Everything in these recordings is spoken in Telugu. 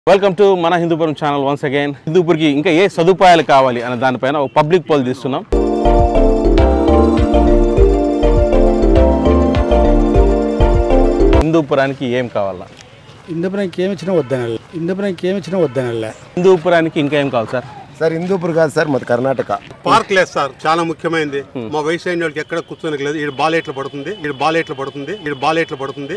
వెల్కమ్ టు మన హిందూపురం ఛానల్ వన్స్ అగైన్ హిందూపూర్కి ఇంకా ఏ సదుపాయాలు కావాలి అనే దానిపైన ఒక పబ్లిక్ పోల్ తీస్తున్నాం హిందూపురానికి ఏం కావాలా ఇంద్రపురానికి ఏమి ఇచ్చినా వద్దనల్ల ఇంద్రపురానికి ఏమి ఇచ్చినా వద్దనల్ల హిందూపురానికి ఇంకా ఏం కావాలి సార్ సార్ హిందూపూర్ కాదు సార్ మాది కర్ణాటక పార్క్ లేదు సార్ చాలా ముఖ్యమైనది మా వయసు అయిన వాళ్ళకి ఎక్కడ కూర్చోనికి లేదు ఈడు బాల్ ఎట్లా పడుతుంది ఈడు బాల్ ఎట్లా పడుతుంది ఈడు బాల్ ఎట్లా పడుతుంది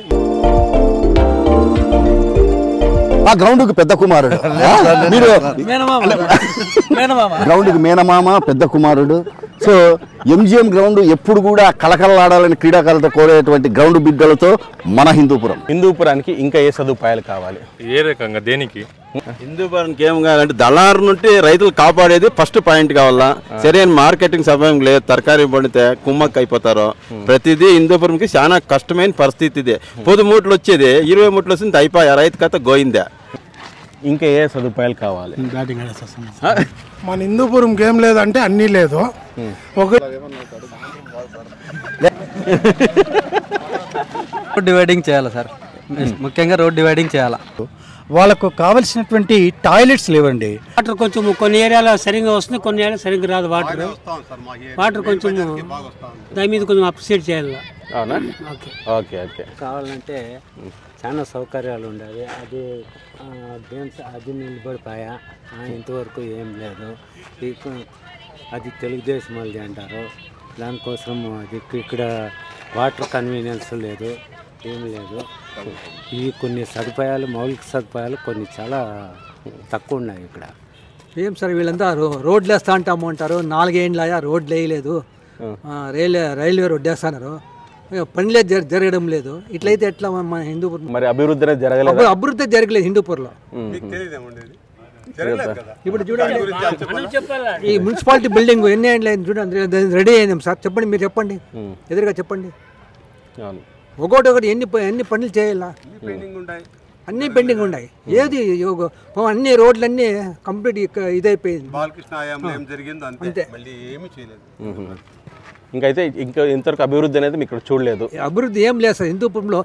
ఆ గ్రౌండ్ కి పెద్ద కుమారుడు మీరు గ్రౌండ్ కి మేనమామ పెద్ద కుమారుడు సో ఎంజిఎం గ్రౌండ్ ఎప్పుడు కూడా కలకలలాడాలని క్రీడాకారులతో కోరేటువంటి గ్రౌండ్ బిడ్డలతో మన హిందూపురం హిందూపురానికి ఇంకా ఏ సదుపాయాలు కావాలి ఏ రకంగా దేనికి హిందూపురానికి ఏం కావాలంటే దళారు నుండి రైతులు కాపాడేది ఫస్ట్ పాయింట్ కావాలా సరైన మార్కెటింగ్ సమయం లేదు తరకారీ పడితే కుమ్మక్క అయిపోతారు ప్రతిదీ హిందూపురంకి చాలా కష్టమైన పరిస్థితి ఇదే పొదు మూట్లు వచ్చేది ఇరవై మూట్లు వస్తుంది అయిపోయా రైతు కథ గోయిందే ఇంకా ఏ సదుపాయాలు కావాలి బ్యాటింగ్ మన హిందూపురంకి ఏం లేదంటే అన్నీ లేదు ఒక రోడ్ డివైడింగ్ చేయాలి సార్ ముఖ్యంగా రోడ్ డివైడింగ్ చేయాలా వాళ్ళకు కావలసినటువంటి టాయిలెట్స్ లేవండి వాటర్ కొంచెం కొన్ని ఏరియాలో సరిగ్గా వస్తుంది కొన్ని ఏరియాలో సరిగ్గా రాదు వాటర్ వాటర్ కొంచెం దాని మీద కొంచెం అప్రిషియేట్ చేయాలి అవునా ఓకే ఓకే ఓకే కావాలంటే చాలా సౌకర్యాలు ఉండేవి అది గేమ్స్ అది నిలబడిపోయా ఆ, ఇంతవరకు ఏం లేదు ఇక- అది తెలుగుదేశం వాళ్ళది అంటారు దానికోసం అది ఇక్కడ వాటర్ కన్వీనియన్స్ లేదు ఏం లేదు ఇవి కొన్ని సదుపాయాలు మౌలిక సదుపాయాలు కొన్ని చాలా తక్కువ ఉన్నాయి ఇక్కడ ఏం సార్ వీళ్ళంతా రో- రోడ్లు వేస్తా అంటాము అంటారు నాలుగేండ్లయా రోడ్లు వేయలేదు ఆ, రైల్వే రైల్వే రోడ్డు వేస్తున్నారు ఇక పనిలే జర జరగడం లేదు ఇట్లయితే ఎట్లా మన- మన హిందూపూర్ మరి అభివృద్ధి అనేది జరగలేదు అభివృ- అభివృద్ధి జరగలేదు హిందూపూర్లో తెలియదేముండేది ఇప్పుడు చూడండి ఈ మున్సిపాలిటీ బిల్డింగ్ ఎన్ని ఏండ్లు అయింది చూడండి రెడీ అయింది సార్ చెప్పండి మీరు చెప్పండి ఎదురుగా చెప్పండి అవును ఒకటి ఒకటి ఎన్ని ప- ఎన్ని పనులు చేయాలా పెయింటింగ్ ఉంటాయి అన్నీ పెండింగ్ ఉన్నాయి ఏది ఒక- అన్ని రోడ్లు అన్నీ కంప్లీట్ ఇక- ఇదైపోయింది బాలకృష్ణ ఆయాంలో ఏం జరిగిందో అంతే మళ్ళీ ఏమీ చేయలేదు ఇంకైతే ఇంకా ఇంతవరకు అభివృద్ధి అనేది మీకు ఇక్కడ చూడలేదు అభివృద్ధి ఏం లేదు సార్ హిందూపురంలో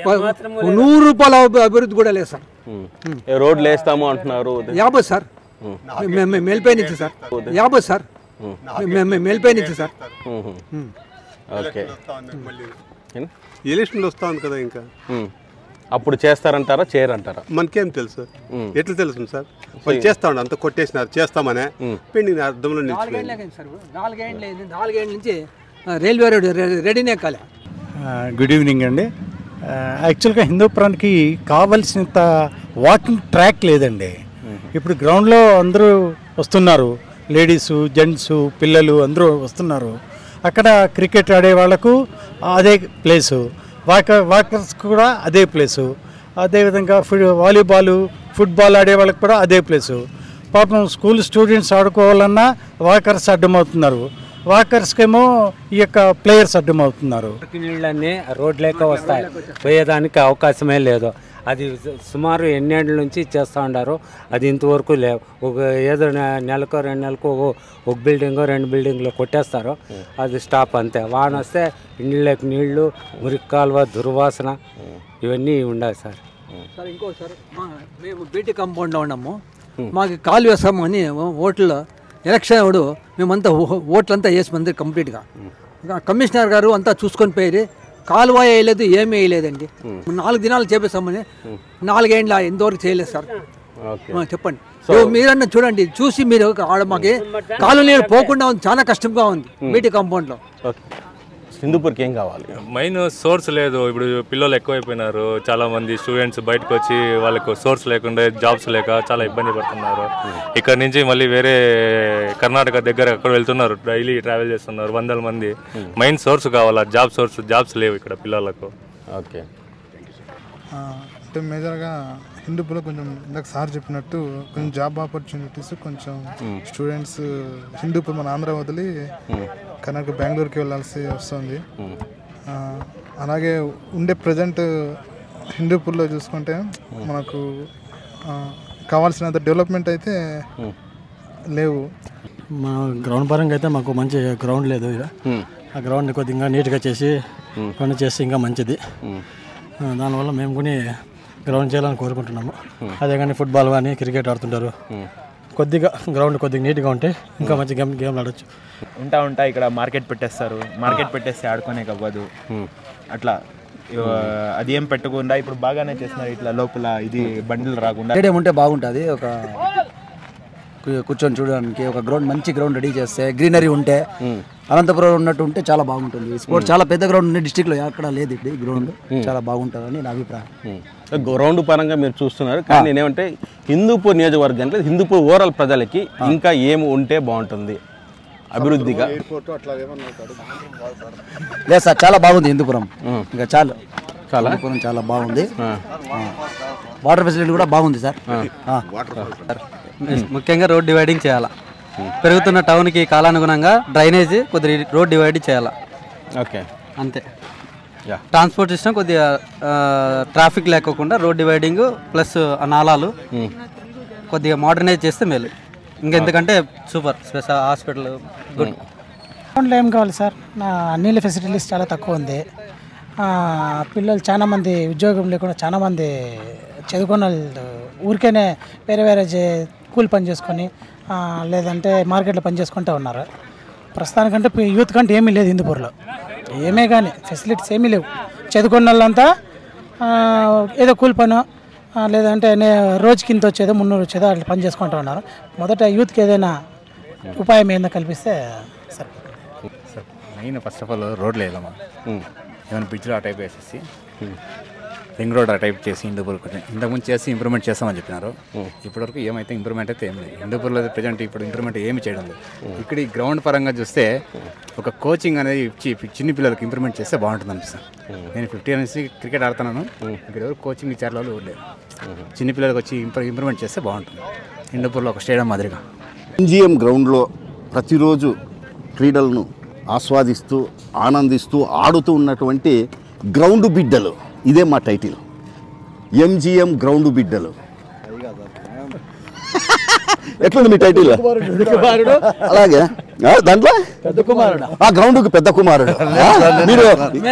నూరు రూపాయల అభి- అభివృద్ధి కూడా లేదు సార్ ఏ రోడ్లు వేస్తాము అంటున్నారు యాభై సార్ మే- మే- మేల్పై నుంచి సార్ యాభై సార్ మే- మే- మేల్పై నుంచి సార్ మ్మ్. ఓకే వస్తా ఉంది మళ్ళీ ఏం? ఎలక్షన్లు వస్తా ఉంది కదా ఇంకా మ్మ్. అప్పుడు చేస్తారంటారా చేయరంటారా మనకేం తెలుసు ఎట్లా తెలుసు సార్ వాళ్ళు చేస్తా ఉండే అంత కొట్టేసినారు చేస్తామనే పెండింగ్ అర్థంలో నిలిచిపోయింది నాలుగేండ్లు అయింది సార్ నాలుగేండ్లు అయింది నాలుగేండ్ల నుంచి ఆ, రైల్వే రోడ్ రె- రెడీనే కాలే గుడ్ ఈవినింగ్ అండి యాక్చువల్గా హిందూపురానికి కావలసినంత వాకింగ్ ట్రాక్ లేదండి ఇప్పుడు గ్రౌండ్లో అందరూ వస్తున్నారు లేడీస్ జెంట్స్ పిల్లలు అందరూ వస్తున్నారు అక్కడ క్రికెట్ ఆడే వాళ్ళకు అదే ప్లేసు వాక వాకర్స్ కూడా అదే ప్లేసు అదేవిధంగా ఫుడ్ వాలీబాల్ ఫుట్బాల్ ఆడే వాళ్ళకి కూడా అదే ప్లేసు పాపం స్కూల్ స్టూడెంట్స్ ఆడుకోవాలన్నా వాకర్స్ అడ్డమవుతున్నారు వాకర్స్కేమో ఈ యొక్క ప్లేయర్స్ అడ్డమవుతున్నారు నీళ్ళన్నీ రోడ్ లేక వస్తాయి పోయేదానికి అవకాశమే లేదు అది సు- సుమారు ఎన్నేళ్ళ నుంచి చేస్తూ ఉండారు అది ఇంతవరకు లేవు ఒక ఏదో నె- నెలకో రెండు నెలలకు ఒక ఒక బిల్డింగ్ రెండు బిల్డింగ్లు కొట్టేస్తారు అది స్టాప్ అంతే వాన వస్తే నీళ్ళకి నీళ్లు మురికి కాలువ దుర్వాసన ఇవన్నీ ఉన్నాయి సార్ సార్ ఇంకోటి సార్ మా- మేము బీటీ కాంపౌండ్లో ఉన్నాము మాకు కాలు వేస్తాము అని ఓట్లు ఎలక్షన్ అప్పుడు మేమంతా ఓ- ఓట్లంతా వేసి మంది కంప్లీట్గా ఇంకా కమిషనర్ గారు అంతా చూసుకొని పోయి కాలువ వేయలేదు ఏమీ వేయలేదండి నాలుగు దినాలు చేపేస్తామని నాలుగేండ్ల ఎంతవరకు చేయలేదు సార్ ఓకే ఆ, చెప్పండి ఓ, మీరన్నా చూడండి చూసి మీరు ఆడ మాకి కాలు నీళ్ళు పోకుండా ఉంది చాలా కష్టంగా ఉంది బీటీ కాంపౌండ్లో ఓకే హిందూపూర్కి ఏం కావాలి మెయిన్ సోర్స్ లేదు ఇప్పుడు పిల్లలు ఎక్కువైపోయినారు చాలా మంది స్టూడెంట్స్ బయటకు వచ్చి వాళ్ళకు సోర్స్ లేకుండా జాబ్స్ లేక చాలా ఇబ్బంది పడుతున్నారు ఇక్కడ నుంచి మళ్ళీ వేరే కర్ణాటక దగ్గర ఎక్కడ వెళ్తున్నారు డైలీ ట్రావెల్ చేస్తున్నారు వందల మంది మెయిన్ సోర్స్ కావాలా జాబ్ సోర్స్ జాబ్స్ లేవు ఇక్కడ పిల్లలకు ఓకే అంటే మేజర్గా హిందూపులో కొంచెం ఇందాక సార్ చెప్పినట్టు కొంచెం జాబ్ ఆపర్చునిటీస్ కొంచెం స్టూడెంట్స్ హిందూపూర్ మన ఆంధ్ర వదిలి కర్ణాటక బెంగళూరుకి వెళ్ళాల్సి వస్తుంది ఆ, అలాగే ఉండే ప్రజెంట్ హిందూపూర్లో చూసుకుంటే మనకు ఆ, కావాల్సినంత డెవలప్మెంట్ అయితే లేవు మా గ్రౌండ్ పరంగా అయితే మాకు మంచి గ్రౌండ్ లేదు ఇక ఆ గ్రౌండ్ కొద్దిగా నీట్గా చేసి పని చేస్తే ఇంకా మంచిది ఆ, దానివల్ల మేము కొని గ్రౌండ్ చేయాలని కోరుకుంటున్నాము అదే కానీ ఫుట్బాల్ కానీ క్రికెట్ ఆడుతుంటారు కొద్దిగా గ్రౌండ్ కొద్దిగా నీట్గా ఉంటే ఇంకా మంచి గేమ్ గేమ్లు ఆడొచ్చు ఉంటా ఉంటా ఇక్కడ మార్కెట్ పెట్టేస్తారు మార్కెట్ పెట్టేస్తే ఆడుకోనేకి అవ్వదు అట్లా ఇవ- అది ఏం పెట్టకుండా ఇప్పుడు బాగానే చేస్తున్నారు ఇట్లా లోపల ఇది బండిలు రాకుండా స్టేడియం ఉంటే బాగుంటుంది ఒక కు- కూర్చొని చూడడానికి ఒక గ్రౌండ్ మంచి గ్రౌండ్ రెడీ చేస్తే గ్రీనరీ ఉంటే అనంతపురం ఉన్నట్టు ఉంటే చాలా బాగుంటుంది స్పోర్ట్స్ చాలా పెద్ద గ్రౌండ్ ఉంది డిస్టిక్ లో ఎక్కడ లేదు ఇది గ్రౌండ్ చాలా బాగుంటుందని నా అభిప్రాయం గ్రౌండ్ పరంగా మీరు చూస్తున్నారు కానీ నేనేమంటే హిందూపూర్ నియోజకవర్గంలో హిందూపూర్ ఓవరాల్ ప్రజలకి ఇంకా ఏమి ఉంటే బాగుంటుంది అభివృద్ధిగా లేదు సార్ చాలా బాగుంది హిందూపురం ఇంకా చాలు చాలా హిందూపురం చాలా బాగుంది ఆ. వాటర్ ఫెసిలిటీ కూడా బాగుంది సార్ ఆ. ముఖ్యంగా రోడ్ డివైడింగ్ చేయాలా పెరుగుతున్న టౌన్కి కాలానుగుణంగా డ్రైనేజ్ కొద్దిగా రోడ్ డివైడ్ చేయాలా ఓకే అంతే యా. ట్రాన్స్పోర్ట్ సిస్టమ్ కొద్దిగా ట్రాఫిక్ లేకోకుండా రోడ్ డివైడింగ్ ప్లస్ నాలాలు కొద్దిగా మోడర్నైజ్ చేస్తే మేలు ఇంకా ఎందుకంటే సూపర్ స్పెషల్ హాస్పిటల్ గుడ్ గ్రౌండ్లో ఏం కావాలి సార్ నా నీళ్ళ ఫెసిలిటీస్ చాలా తక్కువ ఉంది ఆ, పిల్లలు చాలా మంది ఉద్యోగం లేకుండా చాలా మంది చదువుకున్న వాళ్ళు ఊరికేనే వేరే వేరే చే- కూలి పని చేసుకొని ఆ, లేదంటే మార్కెట్లో పని చేసుకుంటూ ఉన్నారు ప్రస్తుతానికంటే పి- యూత్ కంటే ఏమీ లేదు హిందూపూర్లో ఏమే కానీ ఫెసిలిటీస్ ఏమీ లేవు చదువుకున్న వాళ్ళంతా ఆ, ఏదో కూలి పను ఆ, లేదంటే నే రోజుకి ఇంత వచ్చేదో మున్నూరు వచ్చేదో అట్లా పని చేసుకుంటూ ఉన్నారు మొదట యూత్కి ఏదైనా ఉపాయం ఏందో కల్పిస్తే సరే sir main first of all రోడ్లు వేయాలమ్మా ఏమైనా బ్రిడ్జ్లు ఆ టైప్ వేసేసి రింగ్ రోడ్ ఆ టైప్ చేసి హిందూపూర్ ఇంతకుముందు చేసి ఇంప్రూవ్మెంట్ చేస్తామని చెప్పినారు ఇప్పటివరకు ఏమైతే ఇంప్రూవ్మెంట్ అయితే ఏం లేదు హిందూపూర్లో ప్రజెంట్ ఇప్పుడు ఇంప్రూవ్మెంట్ ఏమి చేయడం లేదు ఇక్కడ ఈ గ్రౌండ్ పరంగా చూస్తే ఒక కోచింగ్ అనేది ఇచ్చి చిన్న పిల్లలకి ఇంప్రూవ్మెంట్ చేస్తే బాగుంటుంది అనిపిస్తుంది నేను ఫిఫ్టీ నుంచి క్రికెట్ ఆడుతున్నాను ఇక్కడ ఎవరు కోచింగ్ ఇచ్చారు వాళ్ళు ఎవరు లేరు చిన్న పిల్లలకి వచ్చి ఇంప్రూ ఇంప్రూవ్మెంట్ చేస్తే బాగుంటుంది హిందూపూర్లో ఒక స్టేడియం మాదిరిగా ఎంజిఎం గ్రౌండ్లో ప్రతిరోజు క్రీడలను ఆస్వాదిస్తూ ఆనందిస్తూ ఆడుతూ ఉన్నటువంటి గ్రౌండ్ బిడ్డలు ఇదే మా టైటిల్ ఎంజిఎం గ్రౌండ్ బిడ్డలు ఎట్లుంది మీ టైటిల్ అలాగే ఆ, దాంట్లో పెద్ద కుమారుడు ఆ గ్రౌండ్కి పెద్ద కుమారుడు ఆ, మీరు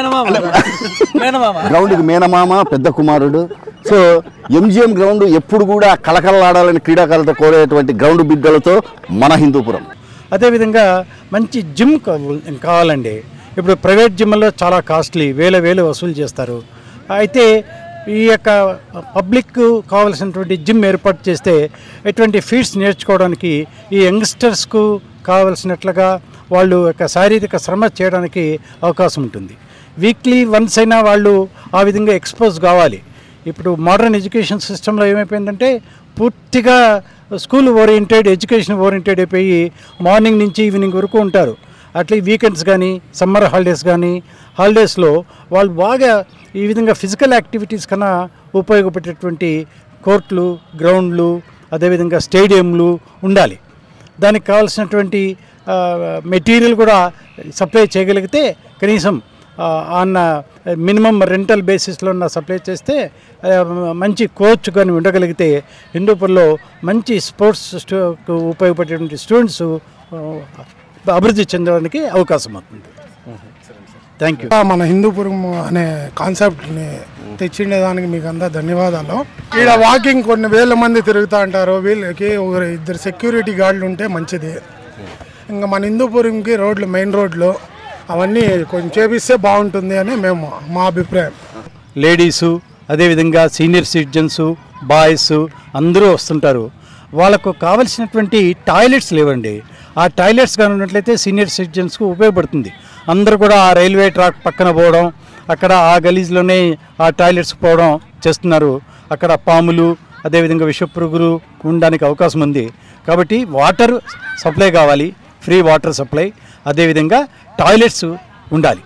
గ్రౌండ్కి మేనమామ పెద్ద కుమారుడు సో ఎంజిఎం గ్రౌండ్ ఎప్పుడు కూడా కలకలలాడాలని క్రీడాకారులతో కోరేటువంటి గ్రౌండ్ బిడ్డలతో మన హిందూపురం అదేవిధంగా మంచి జిమ్ కావ- కావాలండి ఇప్పుడు ప్రైవేట్ జిమ్లో చాలా కాస్ట్లీ వేల వేలు వసూలు చేస్తారు అయితే ఈ యొక్క పబ్లిక్ కావాల్సినటువంటి జిమ్ ఏర్పాటు చేస్తే ఎటువంటి ఫీడ్స్ నేర్చుకోవడానికి ఈ యంగ్స్టర్స్కు కావలసినట్లుగా వాళ్ళు యొక్క శారీరక శ్రమ చేయడానికి అవకాశం ఉంటుంది వీక్లీ వన్స్ అయినా వాళ్ళు ఆ విధంగా ఎక్స్పోజ్ కావాలి ఇప్పుడు మోడర్న్ ఎడ్యుకేషన్ సిస్టంలో ఏమైపోయిందంటే పూర్తిగా స్కూల్ ఓరియంటెడ్ ఎడ్యుకేషన్ ఓరియంటెడ్ అయిపోయి మార్నింగ్ నుంచి ఈవినింగ్ వరకు ఉంటారు అట్లా వీకెండ్స్ కానీ సమ్మర్ హాలిడేస్ కానీ హాలిడేస్లో వాళ్ళు బాగా ఈ విధంగా ఫిజికల్ యాక్టివిటీస్ కన్నా ఉపయోగపడేటువంటి కోర్టులు గ్రౌండ్లు అదేవిధంగా స్టేడియంలు ఉండాలి దానికి కావాల్సినటువంటి మెటీరియల్ కూడా సప్లై చేయగలిగితే కనీసం ఆన్ మినిమం రెంటల్ బేసిస్లో ఉన్న సప్లై చేస్తే ఆ, మంచి కోచ్ కానీ ఉండగలిగితే హిందూపూర్లో మంచి స్పోర్ట్స్ స్టూ- ఉపయోగపడేటువంటి స్టూడెంట్స్ అభివృద్ధి చెందడానికి అవకాశం అవుతుంది థ్యాంక్ యూ మన హిందూపురం అనే కాన్సెప్ట్ని తెచ్చిండే దానికి మీకు అంతా ధన్యవాదాలు ఈడ వాకింగ్ కొన్ని వేల మంది తిరుగుతూ ఉంటారు వీళ్ళకి ఒక ఇద్దరు సెక్యూరిటీ గార్డులు ఉంటే మంచిది ఇంకా మన హిందూపురంకి రోడ్లు మెయిన్ రోడ్లు అవన్నీ కొంచెం చేపిస్తే బాగుంటుంది అని మేము మా అభిప్రాయం లేడీసు అదేవిధంగా సీనియర్ సిటిజన్స్ బాయ్స్ అందరూ వస్తుంటారు వాళ్ళకు కావలసినటువంటి టాయిలెట్స్ లేవండి ఆ టాయిలెట్స్ కానీ ఉన్నట్లయితే సీనియర్ సిటిజన్స్కు ఉపయోగపడుతుంది అందరూ కూడా ఆ రైల్వే ట్రాక్ పక్కన పోవడం అక్కడ ఆ గలీజ్లోనే ఆ టాయిలెట్స్ పోవడం చేస్తున్నారు అక్కడ పాములు అదేవిధంగా విషపురుగులు ఉండడానికి అవకాశం ఉంది కాబట్టి వాటర్ సప్లై కావాలి ఫ్రీ వాటర్ సప్లై అదేవిధంగా టాయిలెట్స్ ఉండాలి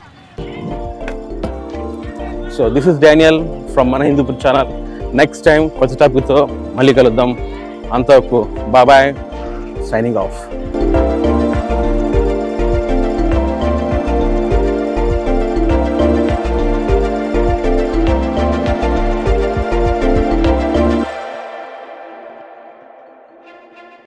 so this is Daniel from మన హిందూపూర్ ఛానల్ నెక్స్ట్ టైం కొత్త టాపిక్తో మళ్ళీ కలుద్దాం అంతవరకు బాబాయ్ సైనింగ్ ఆఫ్